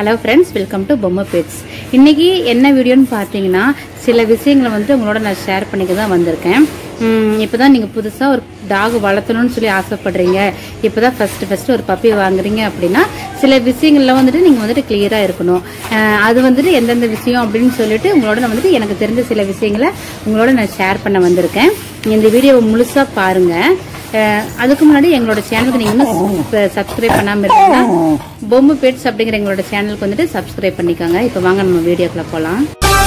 hello friends welcome to Bommai pets இன்னைக்கு என்ன வீடியோன்னு பார்த்தீங்கன்னா சில விஷயங்களை வந்து உங்களோட நான் ஷேர் பண்ணிக்க தான் வந்திருக்கேன் இப்போ தான் நீங்கள் புதுசாக ஒரு டாக் வளர்த்தணும்னு சொல்லி ஆசைப்படுறீங்க இப்போ தான் ஃபஸ்ட்டு ஃபஸ்ட்டு ஒரு பப்பி வாங்குறீங்க அப்படின்னா சில விஷயங்கள்ல வந்துட்டு நீங்கள் வந்துட்டு கிளியராக இருக்கணும் அஹ் அது வந்துட்டு எந்தெந்த விஷயம் அப்படின்னு சொல்லிட்டு உங்களோட நான் வந்துட்டு எனக்கு தெரிஞ்ச சில விஷயங்களை உங்களோட நான் ஷேர் பண்ண வந்திருக்கேன் இந்த வீடியோவை முழுசாக பாருங்கள் அஹ் அதுக்கு முன்னாடி எங்களோட சேனலுக்கு நீங்க இன்னும் சப்ஸ்கிரைப் பண்ணாம இருக்கீங்கன்னா பொம்மை பெட்ஸ் அப்படிங்கிற எங்களோட சேனலுக்கு வந்துட்டு சப்ஸ்கிரைப் பண்ணிக்கோங்க இப்போ வாங்க நம்ம வீடியோக்குள்ள போலாம்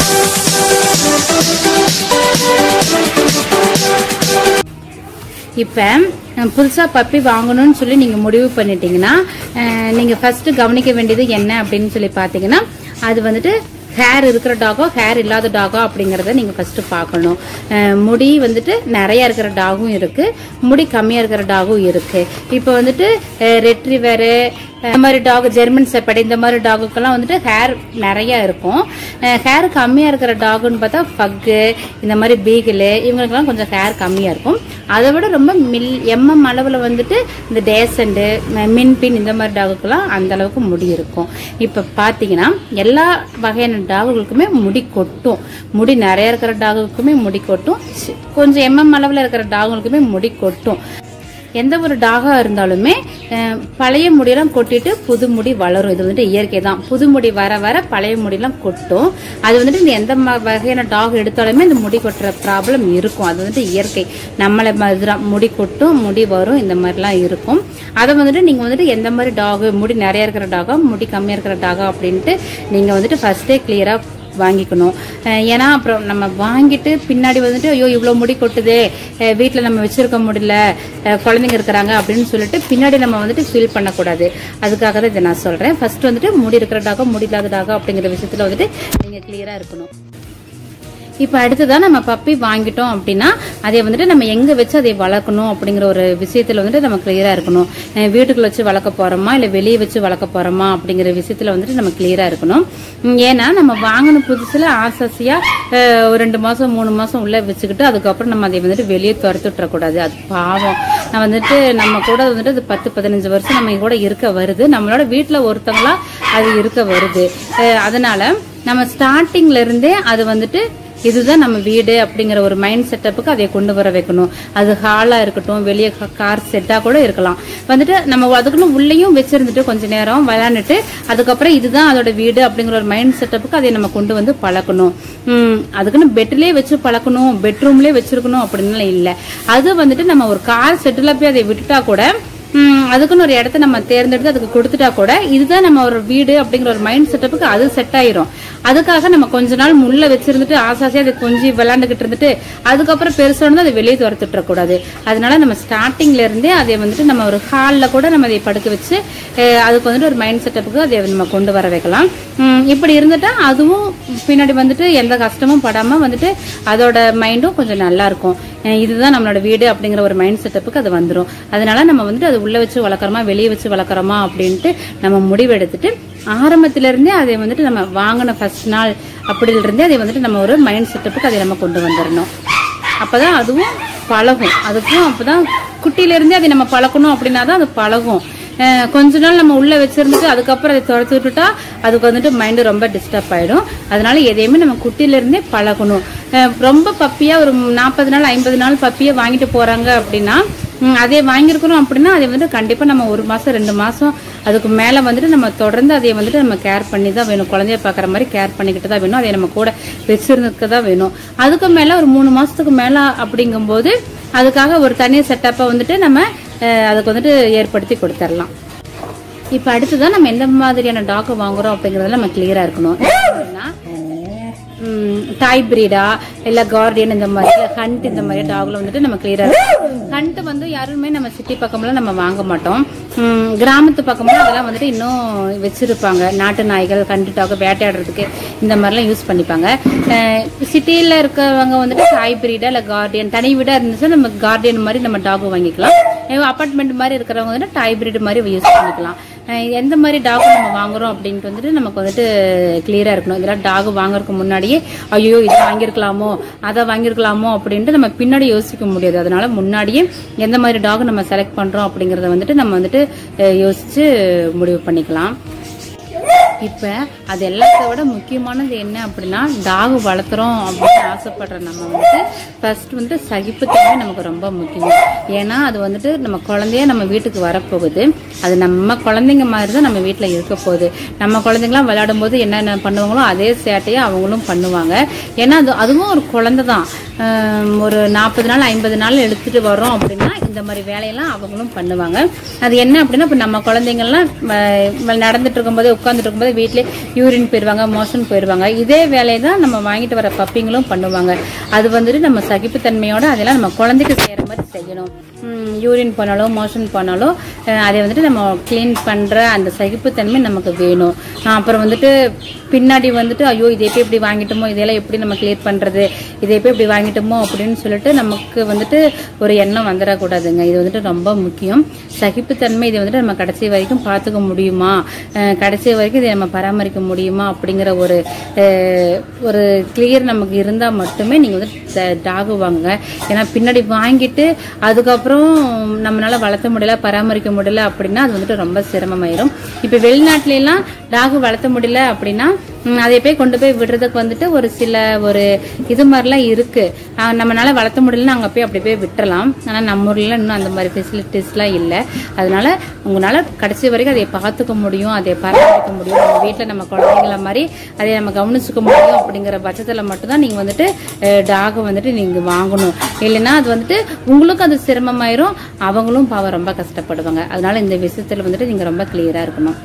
இப்போ புதுசாக பப்பி வாங்கணும்னு சொல்லி நீங்கள் முடிவு பண்ணிட்டீங்கன்னா நீங்கள் ஃபஸ்ட்டு கவனிக்க வேண்டியது என்ன அப்படின்னு சொல்லி பார்த்தீங்கன்னா அது வந்துட்டு ஹேர் இருக்கிற டாகோ ஹேர் இல்லாத டாகோ அப்படிங்கிறத நீங்கள் ஃபஸ்ட்டு பார்க்கணும் அஹ் முடி வந்துட்டு நிறைய இருக்கிற டாகும் இருக்குது முடி கம்மியாக இருக்கிற டாகும் இருக்குது இப்போ வந்துட்டு ரெட்ரிவரு இந்த மாதிரி டாக் ஜெர்மன் செப்பட் இந்த மாதிரி டாகுக்கெல்லாம் வந்துட்டு ஹேர் நிறைய இருக்கும் ஹேர் கம்மியாக இருக்கிற டாகுன்னு பார்த்தா பக்கு இந்த மாதிரி பீகிளு இவங்களுக்கெல்லாம் கொஞ்சம் ஹேர் கம்மியாக இருக்கும் அதை விட ரொம்ப மில் எம்எம் அளவில் வந்துட்டு இந்த டேசண்டு மின்பின் இந்த மாதிரி டாகுக்கெல்லாம் அந்த அளவுக்கு முடி இருக்கும் இப்போ பார்த்தீங்கன்னா எல்லா வகையான டாகுகளுக்குமே முடி கொட்டும் முடி நிறைய இருக்கிற டாகுக்குமே முடி கொட்டும் சி- கொஞ்சம் எம்எம் அளவில் இருக்கிற டாகுகளுக்குமே முடி கொட்டும் எந்த ஒரு டாகாக இருந்தாலுமே அஹ், பழைய முடியெல்லாம் கொட்டிட்டு புது முடி வளரும் இது வந்துட்டு இயற்கை தான் புது முடி வர வர பழைய முடியெல்லாம் கொட்டும் அது வந்துட்டு இந்த எந்த ம- வகையான டாக் எடுத்தாலுமே இந்த முடி கொட்டுற ப்ராப்ளம் இருக்கும் அது வந்துட்டு இயற்கை நம்மளை மாதிரி தான் முடி கொட்டும் முடி வரும் இந்த மாதிரிலாம் இருக்கும் அதை வந்துட்டு நீங்கள் வந்துட்டு எந்த மாதிரி டாக் முடி நிறைய இருக்கிற டாகா முடி கம்மியாக இருக்கிற டாகா அப்படின்ட்டு நீங்கள் வந்துட்டு ஃபர்ஸ்டே கிளியராக வாங்கிக்கணும் அஹ் ஏன்னா அப்புறம் நம்ம வாங்கிட்டு பின்னாடி வந்துட்டு ஐயோ இவ்வளோ முடி கொட்டுதே வீட்டில் நம்ம வச்சிருக்க முடியல அஹ் குழந்தைங்க இருக்கிறாங்க அப்படின்னு சொல்லிட்டு பின்னாடி நம்ம வந்துட்டு ஃபீல் பண்ணக்கூடாது அதுக்காக தான் இதை நான் சொல்கிறேன் ஃபர்ஸ்ட் வந்துட்டு முடி இருக்கிற டாகா முடி இல்லாத டாகா அப்படிங்கிற விஷயத்தில் வந்துட்டு நீங்கள் கிளியராக இருக்கணும் இப்போ அடுத்ததான் நம்ம பப்பி வாங்கிட்டோம் அப்படின்னா அதை வந்துட்டு நம்ம எங்க வச்சு அதை வளர்க்கணும் அப்படிங்கிற ஒரு விஷயத்துல வந்துட்டு நம்ம கிளியரா இருக்கணும் அஹ் வீட்டுக்குள்ள வச்சு வளர்க்க போறோமா இல்ல வெளியே வச்சு வளர்க்க போறோமா அப்படிங்கிற விஷயத்துல வந்துட்டு நம்ம கிளியரா இருக்கணும் உம் ஏன்னா நம்ம வாங்கின புதுசுல ஆசாசியா அஹ், ஒரு ரெண்டு மாசம் மூணு மாசம் உள்ள வச்சுக்கிட்டு அதுக்கப்புறம் நம்ம அதை வந்துட்டு வெளியே துரத்து விட்டுறக்கூடாது அது பாவம் நான் வந்துட்டு நம்ம கூட வந்துட்டு அது பத்து பதினஞ்சு வருஷம் நம்ம கூட இருக்க வருது நம்மளோட வீட்டுல ஒருத்தங்களா அது இருக்க வருது அஹ், அதனால நம்ம ஸ்டார்டிங்ல இருந்தே அது வந்துட்டு இதுதான் நம்ம வீடு அப்படிங்கிற ஒரு மைண்ட் செட்டப்புக்கு அதை கொண்டு வர வைக்கணும் அது ஹாலா இருக்கட்டும் வெளியே கார் செட்டா கூட இருக்கலாம் வந்துட்டு நம்ம அதுக்குன்னு உள்ளேயும் வச்சிருந்துட்டு கொஞ்ச நேரம் விளையாண்டுட்டு அதுக்கப்புறம் இதுதான் அதோட வீடு அப்படிங்கிற ஒரு மைண்ட் செட்டப்புக்கு அதை நம்ம கொண்டு வந்து பழக்கணும் உம் அதுக்குன்னு பெட்லயே வச்சு பழக்கணும் பெட்ரூம்லயே வச்சிருக்கணும் அப்படின்னு இல்லை அது வந்துட்டு நம்ம ஒரு கார் செட்டில் போய் அதை விட்டுட்டா கூட ம், அதுக்குன்னு ஒரு இடத்த நம்ம தேர்ந்தெடுத்து அதுக்கு கொடுத்துட்டா கூட இதுதான் நம்ம ஒரு வீடு அப்படிங்கிற ஒரு மைண்ட் செட்டப்புக்கு அது செட் ஆயிரும் அதுக்காக நம்ம கொஞ்ச நாள் முள்ள வச்சிருந்துட்டு ஆசாசியா அதை கொஞ்சம் விளையாண்டுகிட்டு இருந்துட்டு அதுக்கப்புறம் பெருசானது அதை வெளியே துரத்துட்டு கூடாது அதனால நம்ம ஸ்டார்டிங்ல இருந்தே அதை வந்துட்டு நம்ம ஒரு ஹாலில் கூட நம்ம அதை படுக்க வச்சு அஹ், அதுக்கு வந்துட்டு ஒரு மைண்ட் செட்டப்புக்கு அதை நம்ம கொண்டு வர வைக்கலாம் ம், இப்படி இருந்துட்டா அதுவும் பின்னாடி வந்துட்டு எந்த கஷ்டமும் படாம வந்துட்டு அதோட மைண்டும் கொஞ்சம் நல்லா இருக்கும் அஹ், இதுதான் நம்மளோட வீடு அப்படிங்கிற ஒரு மைண்ட் செட்டப்புக்கு அது வந்துடும் அதனால நம்ம வந்துட்டு அது உள்ள வச்சு வளர்க்குறோமா வெளியே வச்சு வளர்க்குறோமா அப்படின்ட்டு நம்ம முடிவெடுத்துட்டு ஆரம்பத்துல இருந்தே அதை வந்துட்டு நம்ம வாங்கின ஃபர்ஸ்ட் நாள் அப்படில இருந்தே அதை வந்துட்டு நம்ம ஒரு மைண்ட் செட்டப்புக்கு அதை நம்ம கொண்டு வந்துடணும் அப்பதான் அதுவும் பழகும் அதுக்கும் அப்பதான் குட்டியில இருந்தே அதை நம்ம பழக்கணும் அப்படின்னா தான் அது பழகும் அஹ் கொஞ்ச நாள் நம்ம உள்ள வச்சிருந்துட்டு அதுக்கப்புறம் அதை துரத்து விட்டுட்டா அதுக்கு வந்துட்டு மைண்டு ரொம்ப டிஸ்டர்ப் ஆயிடும் அதனால எதையுமே நம்ம குட்டியில இருந்தே பழகணும் அஹ் ரொம்ப பப்பியா ஒரு நாற்பது நாள் ஐம்பது நாள் பப்பியா வாங்கிட்டு போறாங்க அப்படின்னா ம், அதே வாங்கியிருக்கிறோம் அப்படின்னா அதை வந்து கண்டிப்பா நம்ம ஒரு மாசம் ரெண்டு மாசம் அதுக்கு மேல வந்துட்டு நம்ம தொடர்ந்து அதை வந்துட்டு நம்ம கேர் பண்ணி தான் வேணும் குழந்தைய பாக்குற மாதிரி கேர் பண்ணிக்கிட்டு தான் வேணும் அதை நம்ம கூட வச்சிருந்துக்க தான் வேணும் அதுக்கு மேல ஒரு மூணு மாசத்துக்கு மேல அப்படிங்கும்போது அதுக்காக ஒரு தனி செட்டப்பை வந்துட்டு நம்ம அஹ், அதுக்கு வந்துட்டு ஏற்படுத்தி கொடுத்துடலாம் இப்போ அடுத்ததான் நம்ம எந்த மாதிரியான டாக் வாங்குறோம் அப்படிங்கறதுல நம்ம கிளியரா இருக்கணும் எப்படின்னா, ம், டாய் பிரீடா இல்ல கார்டியன் இந்த மாதிரி இல்ல ஹண்ட் இந்த மாதிரி டாக்ல வந்துட்டு நம்ம கிளியரா ஹண்ட் வந்து யாருமே நம்ம சிட்டி பக்கம்லாம் நம்ம வாங்க மாட்டோம் ம், கிராமத்து பக்கம்லாம் அதெல்லாம் வந்துட்டு இன்னும் வச்சிருப்பாங்க நாட்டு நாய்கள் கண்டு டாக் வேட்டையாடுறதுக்கு இந்த மாதிரிலாம் யூஸ் பண்ணிப்பாங்க சிட்டியில் இருக்கிறவங்க வந்துட்டு டாய் பிரீடா இல்ல கார்டியன் தனி வீடா இருந்துச்சுன்னா நம்ம கார்டியன் மாதிரி நம்ம டாக் வாங்கிக்கலாம் அப்பார்ட்மெண்ட் மாதிரி இருக்கிறவங்க வந்துட்டு டாய் பிரீடு மாதிரி யூஸ் பண்ணிக்கலாம் அஹ் எந்த மாதிரி டாக் நம்ம வாங்குறோம் அப்படின்ட்டு வந்துட்டு நமக்கு வந்துட்டு கிளியரா இருக்கணும் இதெல்லாம் டாக் வாங்குறதுக்கு முன்னாடியே ஐயோ இதை வாங்கியிருக்கலாமோ அதை வாங்கியிருக்கலாமோ அப்படின்ட்டு நம்ம பின்னாடி யோசிக்க முடியாது அதனால முன்னாடியே எந்த மாதிரி டாக் நம்ம செலக்ட் பண்றோம் அப்படிங்கறத வந்துட்டு நம்ம வந்துட்டு அஹ் யோசிச்சு முடிவு பண்ணிக்கலாம் இப்போ அது எல்லாத்த விட முக்கியமானது என்ன அப்படின்னா டாக் வளர்த்துறோம் அப்படின்னு ஆசைப்படுற நம்ம வந்துட்டு ஃபர்ஸ்ட் வந்து சகிப்புத்தன்மை நமக்கு ரொம்ப முக்கியம் ஏன்னா அது வந்துட்டு நம்ம குழந்தைய நம்ம வீட்டுக்கு வரப்போகுது அது நம்ம குழந்தைங்க மாதிரி தான் நம்ம வீட்டில் இருக்க போகுது நம்ம குழந்தைங்களாம் விளையாடும் போது என்னென்ன பண்ணுவாங்களோ அதே சேட்டையை அவங்களும் பண்ணுவாங்க ஏன்னா அது அதுவும் ஒரு குழந்தை தான் ஆம், ஒரு நாற்பது நாள் ஐம்பது நாள் எடுத்துட்டு வரோம் அப்படின்னா இந்த மாதிரி வேலையெல்லாம் அவங்களும் பண்ணுவாங்க அது என்ன அப்படின்னா இப்போ நம்ம குழந்தைங்கள்லாம் வ- நடந்துட்டு இருக்கும்போது உட்காந்துட்டு இருக்கும்போது வீட்டிலே யூரின் போயிடுவாங்க மோஷன் போயிடுவாங்க இதே வேலையை தான் நம்ம வாங்கிட்டு வர பப்பிங்களும் பண்ணுவாங்க அது வந்துட்டு நம்ம சகிப்புத்தன்மையோட அதெல்லாம் நம்ம குழந்தைக்கு செய்யற மாதிரி செய்யணும் யூரின் போனாலோ மோஷன் போனாலோ அஹ், அதை வந்துட்டு நம்ம க்ளீன் பண்ற அந்த சகிப்புத்தன்மை நமக்கு வேணும் அஹ், அப்புறம் வந்துட்டு பின்னாடி வந்துட்டு ஐயோ இதை போய் இப்படி வாங்கிட்டோமோ இதெல்லாம் எப்படி நம்ம கிளியர் பண்றது இதை போய் இப்படி வாங்கிட்டோமோ அப்படின்னு சொல்லிட்டு நமக்கு வந்துட்டு ஒரு எண்ணம் வந்துடக்கூடாதுங்க இது வந்துட்டு ரொம்ப முக்கியம் சகிப்புத்தன்மை இதை வந்துட்டு நம்ம கடைசி வரைக்கும் பார்த்துக்க முடியுமா அஹ், கடைசி வரைக்கும் இதை நம்ம பராமரிக்க முடியுமா அப்படிங்கிற ஒரு அஹ், ஒரு கிளியர் நமக்கு இருந்தால் மட்டுமே நீங்கள் வந்து டாக் வாங்குங்க ஏன்னா பின்னாடி வாங்கிட்டு அதுக்கப்புறம் நம்மளால வளர்த்த முடியல பராமரிக்க முடியல அப்படின்னா அது வந்துட்டு ரொம்ப சிரமமாயிரும் இப்போ வெளிநாட்டுல எல்லாம் டாக் வளர்த்த முடியல அப்படின்னா ம், அதை போய் கொண்டு போய் விடுறதுக்கு வந்துட்டு ஒரு சில ஒரு இது மாதிரிலாம் இருக்கு ஆஹ் நம்மனால வளர்த்த முடியலன்னா அங்கே போய் அப்படி போய் விட்டுறலாம் ஆனால் நம்ம ஊர்ல இன்னும் அந்த மாதிரி ஃபெசிலிட்டிஸ்லாம் இல்லை அதனால உங்களால கடைசி வரைக்கும் அதை பார்த்துக்க முடியும் அதை பராமரிக்க முடியும் நம்ம வீட்டில் நம்ம குழந்தைங்கள மாதிரி அதை நம்ம கவனிச்சுக்க முடியும் அப்படிங்கிற பட்சத்தில் மட்டும்தான் நீங்கள் வந்துட்டு டாகை வந்துட்டு நீங்கள் வாங்கணும் இல்லைன்னா அது வந்துட்டு உங்களுக்கு அது சிரமமாயிரும் அவங்களும் பாவம் ரொம்ப கஷ்டப்படுவாங்க அதனால இந்த விஷயத்தில் வந்துட்டு நீங்கள் ரொம்ப கிளியராக இருக்கணும்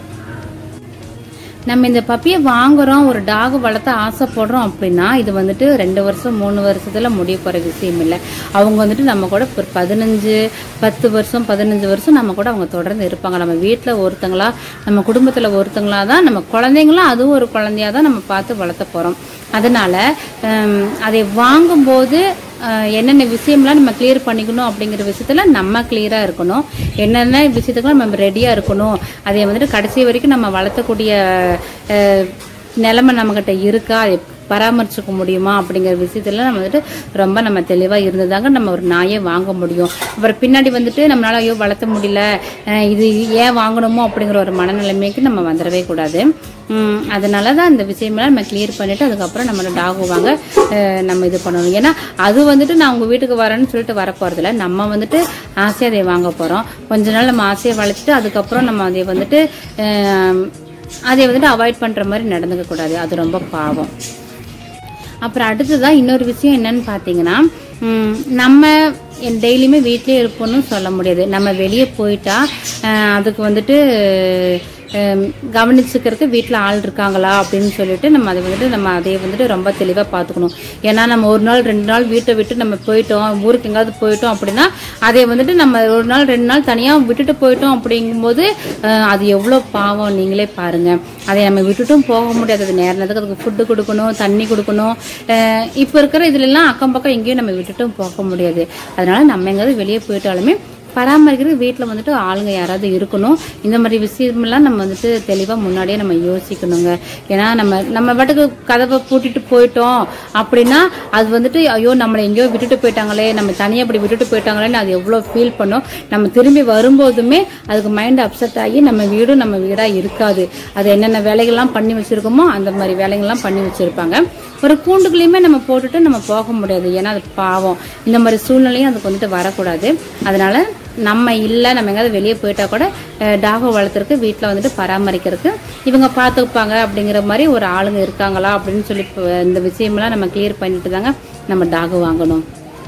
நம்ம இந்த பப்பியை வாங்குறோம் ஒரு டாக் வளர்த்த ஆசைப்படுறோம் அப்படின்னா இது வந்துட்டு ரெண்டு வருஷம் மூணு வருஷத்துல முடிய போற விஷயம் இல்லை அவங்க வந்துட்டு நம்ம கூட ஒரு பதினஞ்சு பத்து வருஷம் பதினஞ்சு வருஷம் நம்ம கூட அவங்க தொடர்ந்து இருப்பாங்க நம்ம வீட்டில் ஒருத்தங்களா நம்ம குடும்பத்தில் ஒருத்தங்களா தான் நம்ம குழந்தைங்களும் அதுவும் ஒரு குழந்தையா தான் நம்ம பார்த்து வளர்த்த போறோம் அதனால ஹம், அதை வாங்கும்போது அஹ், என்னென்ன விஷயம்லாம் நம்ம கிளியர் பண்ணிக்கணும் அப்படிங்கிற விஷயத்துல நம்ம கிளியரா இருக்கணும் என்னென்ன விஷயத்துக்குலாம் நம்ம ரெடியா இருக்கணும் அதை வந்துட்டு கடைசி வரைக்கும் நம்ம வளர்த்தக்கூடிய அஹ், நிலைமை நம்மகிட்ட இருக்கா அதை பராமரிச்சுக்க முடியுமா அப்படிங்கிற விஷயத்துல நம்ம வந்துட்டு ரொம்ப நம்ம தெளிவா இருந்ததாங்க நம்ம ஒரு நாயை வாங்க முடியும் அப்புறம் பின்னாடி வந்துட்டு நம்மளால ஐயோ வளர்த்த முடியல அஹ், இது ஏன் வாங்கணுமோ அப்படிங்கிற ஒரு மனநிலைமைக்கு நம்ம வந்துடவே கூடாது உம், அதனால தான் இந்த விஷயமெல்லாம் நம்ம கிளியர் பண்ணிட்டு அதுக்கப்புறம் நம்ம டாக் வாங்க அஹ், நம்ம இது பண்ணணும் ஏன்னா அது வந்துட்டு நான் உங்க வீட்டுக்கு வரேன்னு சொல்லிட்டு வர போறதில்ல நம்ம வந்துட்டு ஆசையாக அதை வாங்க போறோம் கொஞ்ச நாள் நம்ம ஆசையை வளர்த்துட்டு அதுக்கப்புறம் நம்ம அதை வந்துட்டு அஹ், அதை வந்துட்டு அவாய்ட் பண்ற மாதிரி நடந்துக்க கூடாது அது ரொம்ப பாவம் அப்புறம் அடுத்ததா இன்னொரு விஷயம் என்னன்னு பார்த்தீங்கன்னா ம், நம்ம டெய்லியுமே வீட்லயே இருப்போம்னு சொல்ல முடியாது நம்ம வெளியே போயிட்டா அஹ், அதுக்கு வந்துட்டு அஹ், கவனிச்சுக்கிறதுக்கு வீட்டில் ஆள் இருக்காங்களா அப்படின்னு சொல்லிட்டு நம்ம அதை வந்துட்டு நம்ம அதை வந்துட்டு ரொம்ப தெளிவாக பார்த்துக்கணும் ஏன்னா நம்ம ஒரு நாள் ரெண்டு நாள் வீட்டை விட்டு நம்ம போயிட்டோம் ஊருக்கு எங்காவது போயிட்டோம் அப்படின்னா அதை வந்துட்டு நம்ம ஒரு நாள் ரெண்டு நாள் தனியாக விட்டுட்டு போயிட்டோம் அப்படிங்கும்போது அஹ், அது எவ்வளோ பாவம் நீங்களே பாருங்க அதை நம்ம விட்டுட்டும் போக முடியாது அது நேர நேரத்துக்கு அதுக்கு ஃபுட்டு கொடுக்கணும் தண்ணி கொடுக்கணும் அஹ், இப்போ இருக்கிற இதுல எல்லாம் அக்கம் பக்கம் எங்கேயும் நம்ம விட்டுட்டும் போக முடியாது அதனால நம்ம எங்காவது வெளியே போயிட்டாலுமே பராமரிக்கிறது வீட்டில் வந்துட்டு ஆளுங்க யாராவது இருக்கணும் இந்த மாதிரி விஷயமெல்லாம் நம்ம வந்துட்டு தெளிவாக முன்னாடியே நம்ம யோசிக்கணுங்க ஏன்னா நம்ம நம்ம பாட்டுக்கு கதவை பூட்டிட்டு போயிட்டோம் அப்படின்னா அது வந்துட்டு ஐயோ நம்மளை எங்கேயோ விட்டுட்டு போயிட்டாங்களே நம்ம தனியாக இப்படி விட்டுட்டு போயிட்டாங்களேன்னு அது எவ்வளோ ஃபீல் பண்ணோம் நம்ம திரும்பி வரும்போதுமே அதுக்கு மைண்ட் அப்செட் ஆகி நம்ம வீடும் நம்ம வீடாக இருக்காது அது என்னென்ன வேலைகள்லாம் பண்ணி வச்சிருக்கோமோ அந்த மாதிரி வேலைகள்லாம் பண்ணி வச்சிருப்பாங்க ஒரு கூண்டுக்குள்ளேயுமே நம்ம போட்டுட்டு நம்ம போக முடியாது ஏன்னா அது பாவம் இந்த மாதிரி சூழ்நிலையும் அதுக்கு வந்துட்டு வரக்கூடாது அதனால நம்ம இல்லை நம்ம எங்கேயாவது வெளியே போயிட்டா கூட டாகை வளர்த்துறதுக்கு வீட்டில் வந்துட்டு பராமரிக்கிறதுக்கு இவங்க பார்த்துப்பாங்க அப்படிங்கிற மாதிரி ஒரு ஆளுங்க இருக்காங்களா அப்படின்னு சொல்லி இப்ப இந்த விஷயமெல்லாம் நம்ம கிளியர் பண்ணிட்டு தாங்க நம்ம டாக் வாங்கணும்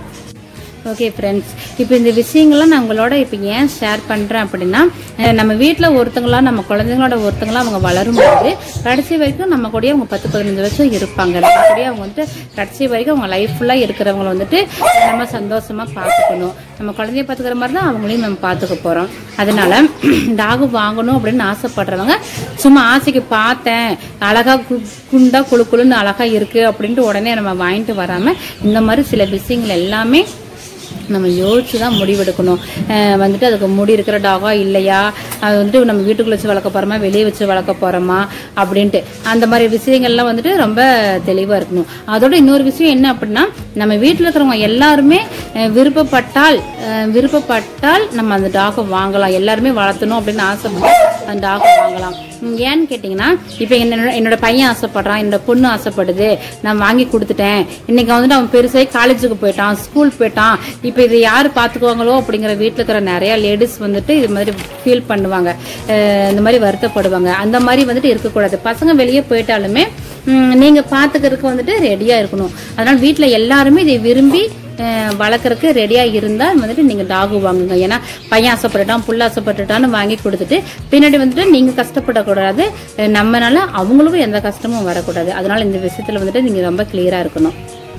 ஓகே ஃப்ரெண்ட்ஸ் இப்போ இந்த விஷயங்கள்லாம் நான் உங்களோட இப்போ ஏன் ஷேர் பண்ணுறேன் அப்படின்னா அஹ் நம்ம வீட்டில் ஒருத்தங்களா நம்ம குழந்தைங்களோட ஒருத்தங்களா அவங்க வளரும்போது கடைசி வரைக்கும் நம்ம கூடயே அவங்க பத்து பதினஞ்சு வருஷம் இருப்பாங்க நம்ம கூடயே அவங்க வந்துட்டு கடைசி வரைக்கும் அவங்க லைஃப் ஃபுல்லாக இருக்கிறவங்கள வந்துட்டு நம்ம சந்தோஷமா பார்த்துக்கணும் நம்ம குழந்தைய பார்த்துக்கிற மாதிரி தான் அவங்களையும் நம்ம பார்த்துக்க போகிறோம் அதனால டாகு வாங்கணும் அப்படின்னு ஆசைப்படுறவங்க சும்மா ஆசைக்கு பார்த்தேன் அழகா கு- குண்டா குழு குழுன்னு அழகா இருக்கு அப்படின்ட்டு உடனே நம்ம வாங்கிட்டு வராம இந்த மாதிரி சில விஷயங்கள் எல்லாமே நம்ம யோசிச்சு தான் முடிவெடுக்கணும் அஹ் வந்துட்டு அதுக்கு முடி இருக்கிற டாகா இல்லையா அது வந்துட்டு நம்ம வீட்டுக்குள்ள வச்சு வளர்க்க போறோமா வெளியே வச்சு வளர்க்க போறோமா அப்படின்ட்டு அந்த மாதிரி விஷயங்கள்லாம் வந்துட்டு ரொம்ப தெளிவா இருக்கணும் அதோட இன்னொரு விஷயம் என்ன அப்படின்னா நம்ம வீட்டில் இருக்கிறவங்க எல்லாருமே அஹ் விருப்பப்பட்டால் அஹ் விருப்பப்பட்டால் நம்ம அந்த டாகை வாங்கலாம் எல்லாருமே வளர்த்தணும் அப்படின்னு ஆசைப்பட்டு அந்த டாக் வாங்கலாம் ம், ஏன்னு கேட்டிங்கன்னா இப்போ என்னோட என்னோட பையன் ஆசைப்படுறான் என்னோட பொண்ணு ஆசைப்படுது நான் வாங்கி கொடுத்துட்டேன் இன்னைக்கு வந்துட்டு அவன் பெருசாகி காலேஜுக்கு போயிட்டான் ஸ்கூல் போயிட்டான் இப்போ இது யார் பார்த்துக்குவாங்களோ அப்படிங்கிற வீட்டில் இருக்கிற நிறைய லேடிஸ் வந்துட்டு இது மாதிரி ஃபீல் பண்ணுவாங்க அஹ் இந்த மாதிரி வருத்தப்படுவாங்க அந்த மாதிரி வந்துட்டு இருக்கக்கூடாது பசங்க வெளியே போயிட்டாலுமே ம், நீங்க பாத்துக்கிறதுக்கு வந்துட்டு ரெடியா இருக்கணும் அதனால வீட்ல எல்லாருமே இதை விரும்பி அஹ், வளர்க்கறதுக்கு ரெடியா இருந்தா வந்துட்டு நீங்க டாக் வாங்குங்க ஏன்னா பையன் ஆசைப்பட்டுட்டான் புள்ள ஆசைப்பட்டுட்டான்னு வாங்கி கொடுத்துட்டு பின்னாடி வந்துட்டு நீங்க கஷ்டப்படக்கூடாது அஹ், நம்மனால அவங்களுக்கும் எந்த கஷ்டமும் வரக்கூடாது அதனால இந்த விஷயத்துல வந்துட்டு நீங்க ரொம்ப கிளியரா இருக்கணும்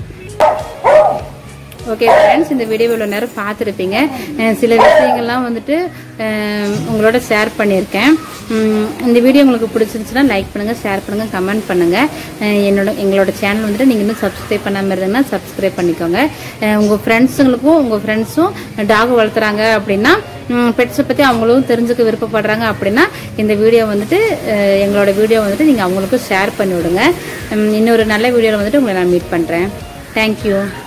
ஓகே ஃப்ரெண்ட்ஸ் இந்த வீடியோ இவ்வளோ நேரம் பார்த்துருப்பீங்க அஹ் சில விஷயங்கள்லாம் வந்துட்டு அஹ் உங்களோட ஷேர் பண்ணியிருக்கேன் உம் இந்த வீடியோ உங்களுக்கு பிடிச்சிருந்துச்சுன்னா லைக் பண்ணுங்கள் ஷேர் பண்ணுங்கள் கமெண்ட் பண்ணுங்கள் என்னோட எங்களோட சேனல் வந்துட்டு நீங்கள் இன்னும் சப்ஸ்கிரைப் பண்ணாமல் இருந்தீங்கன்னா சப்ஸ்கிரைப் பண்ணிக்கோங்க அஹ் உங்க ஃப்ரெண்ட்ஸுங்களுக்கும் உங்கள் ஃப்ரெண்ட்ஸும் டாக் வளர்த்துறாங்க அப்படின்னா பெட்ஸை பற்றி அவங்களும் தெரிஞ்சுக்க விருப்பப்படுறாங்க அப்படின்னா இந்த வீடியோ வந்துட்டு அஹ் எங்களோட வீடியோ வந்துட்டு நீங்கள் அவங்களுக்கும் ஷேர் பண்ணி விடுங்க உம் இன்னொரு நல்ல வீடியோவில் வந்துட்டு உங்களை நான் மீட் பண்ணுறேன் தேங்க்யூ